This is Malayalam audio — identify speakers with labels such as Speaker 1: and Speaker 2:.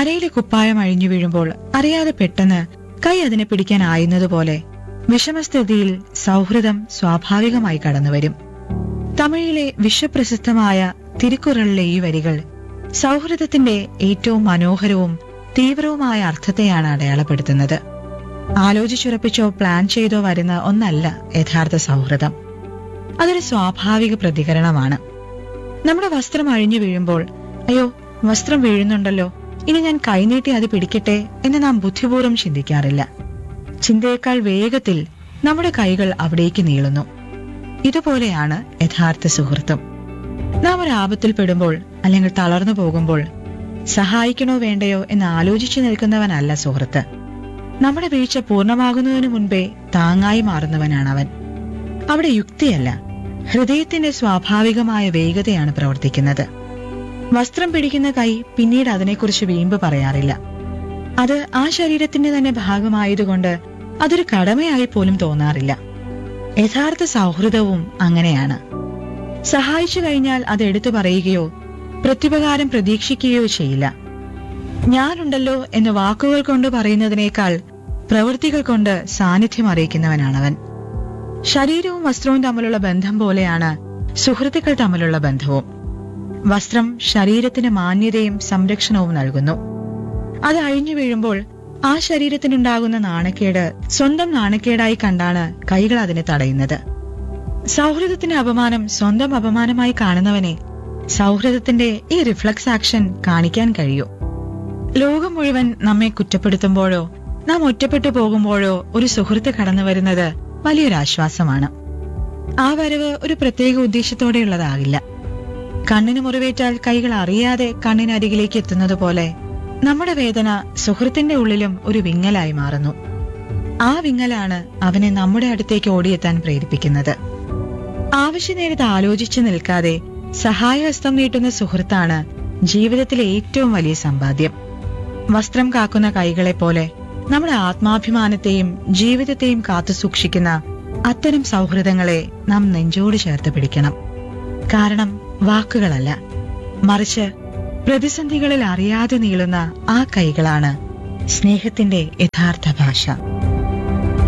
Speaker 1: അരയിലെ കുപ്പായം അഴിഞ്ഞു വീഴുമ്പോൾ അറിയാതെ പെട്ടെന്ന് കൈ അതിനെ പിടിക്കാനായുന്നതുപോലെ വിഷമസ്ഥിതിയിൽ സൗഹൃദം സ്വാഭാവികമായി കടന്നുവരും തമിഴിലെ വിശ്വപ്രസിദ്ധമായ തിരുക്കുറളിലെ ഈ വരികൾ സൗഹൃദത്തിന്റെ ഏറ്റവും മനോഹരവും തീവ്രവുമായ അർത്ഥത്തെയാണ് അടയാളപ്പെടുത്തുന്നത് ആലോചിച്ചുറപ്പിച്ചോ പ്ലാൻ ചെയ്തോ വരുന്ന ഒന്നല്ല യഥാർത്ഥ സൗഹൃദം അതൊരു സ്വാഭാവിക പ്രതികരണമാണ് നമ്മുടെ വസ്ത്രം അഴിഞ്ഞു വീഴുമ്പോൾ അയ്യോ വസ്ത്രം വീഴുന്നുണ്ടല്ലോ ഇനി ഞാൻ കൈനീട്ടി അത് പിടിക്കട്ടെ എന്ന് നാം ബുദ്ധിപൂർവ്വം ചിന്തിക്കാറില്ല ചിന്തയേക്കാൾ വേഗത്തിൽ നമ്മുടെ കൈകൾ അവിടേക്ക് നീളുന്നു ഇതുപോലെയാണ് യഥാർത്ഥ സുഹൃത്തും നാം ഒരു ആപത്തിൽ പെടുമ്പോൾ അല്ലെങ്കിൽ തളർന്നു പോകുമ്പോൾ സഹായിക്കണോ വേണ്ടയോ എന്ന് ആലോചിച്ചു നിൽക്കുന്നവനല്ല സുഹൃത്ത് നമ്മുടെ വീഴ്ച പൂർണ്ണമാകുന്നതിനു മുൻപേ താങ്ങായി മാറുന്നവനാണ് അവൻ അവിടെ യുക്തിയല്ല ഹൃദയത്തിന്റെ സ്വാഭാവികമായ വേഗതയാണ് പ്രവർത്തിക്കുന്നത് വസ്ത്രം പിടിക്കുന്ന കൈ പിന്നീട് അതിനെക്കുറിച്ച് വീമ്പ് പറയാറില്ല അത് ആ ശരീരത്തിന്റെ തന്നെ ഭാഗമായതുകൊണ്ട് അതൊരു കടമയായി പോലും തോന്നാറില്ല യഥാർത്ഥ സൗഹൃദവും അങ്ങനെയാണ് സഹായിച്ചു കഴിഞ്ഞാൽ അത് എടുത്തു പറയുകയോ പ്രത്യുപകാരം പ്രതീക്ഷിക്കുകയോ ചെയ്യില്ല ഞാനുണ്ടല്ലോ എന്ന് വാക്കുകൾ കൊണ്ട് പറയുന്നതിനേക്കാൾ പ്രവൃത്തികൾ കൊണ്ട് സാന്നിധ്യം അറിയിക്കുന്നവനാണവൻ ശരീരവും വസ്ത്രവും തമ്മിലുള്ള ബന്ധം പോലെയാണ് സുഹൃത്തുക്കൾ തമ്മിലുള്ള ബന്ധവും വസ്ത്രം ശരീരത്തിന് മാന്യതയും സംരക്ഷണവും നൽകുന്നു അത് അഴിഞ്ഞു വീഴുമ്പോൾ ആ ശരീരത്തിനുണ്ടാകുന്ന നാണക്കേട് സ്വന്തം നാണക്കേടായി കണ്ടാണ് കൈകൾ അതിനെ തടയുന്നത് സൗഹൃദത്തിന്റെ അപമാനം സ്വന്തം അപമാനമായി കാണുന്നവനെ സൗഹൃദത്തിന്റെ ഈ റിഫ്ലക്സ് ആക്ഷൻ കാണിക്കാൻ കഴിയൂ ലോകം മുഴുവൻ നമ്മെ കുറ്റപ്പെടുത്തുമ്പോഴോ നാം ഒറ്റപ്പെട്ടു പോകുമ്പോഴോ ഒരു സുഹൃത്ത് കടന്നു വരുന്നത് വലിയൊരു ആശ്വാസമാണ് ആ വരവ് ഒരു പ്രത്യേക ഉദ്ദേശത്തോടെയുള്ളതാകില്ല കണ്ണിന് മുറിവേറ്റാൽ കൈകൾ അറിയാതെ കണ്ണിനരികിലേക്ക് എത്തുന്നത് പോലെ നമ്മുടെ വേദന സുഹൃത്തിന്റെ ഉള്ളിലും ഒരു വിങ്ങലായി മാറുന്നു ആ വിങ്ങലാണ് അവനെ നമ്മുടെ അടുത്തേക്ക് ഓടിയെത്താൻ പ്രേരിപ്പിക്കുന്നത് ആവശ്യനേരത്ത് ആലോചിച്ചു നിൽക്കാതെ സഹായഹസ്തം നീട്ടുന്ന സുഹൃത്താണ് ജീവിതത്തിലെ ഏറ്റവും വലിയ സമ്പാദ്യം വസ്ത്രം കാക്കുന്ന കൈകളെ പോലെ നമ്മുടെ ആത്മാഭിമാനത്തെയും ജീവിതത്തെയും കാത്തു സൂക്ഷിക്കുന്ന അത്തരം സൗഹൃദങ്ങളെ നാം നെഞ്ചോട് ചേർത്ത് പിടിക്കണം കാരണം വാക്കുകളല്ല മറിച്ച് പ്രതിസന്ധികളിൽ അറിയാതെ നീളുന്ന ആ കൈകളാണ് സ്നേഹത്തിന്റെ യഥാർത്ഥ ഭാഷ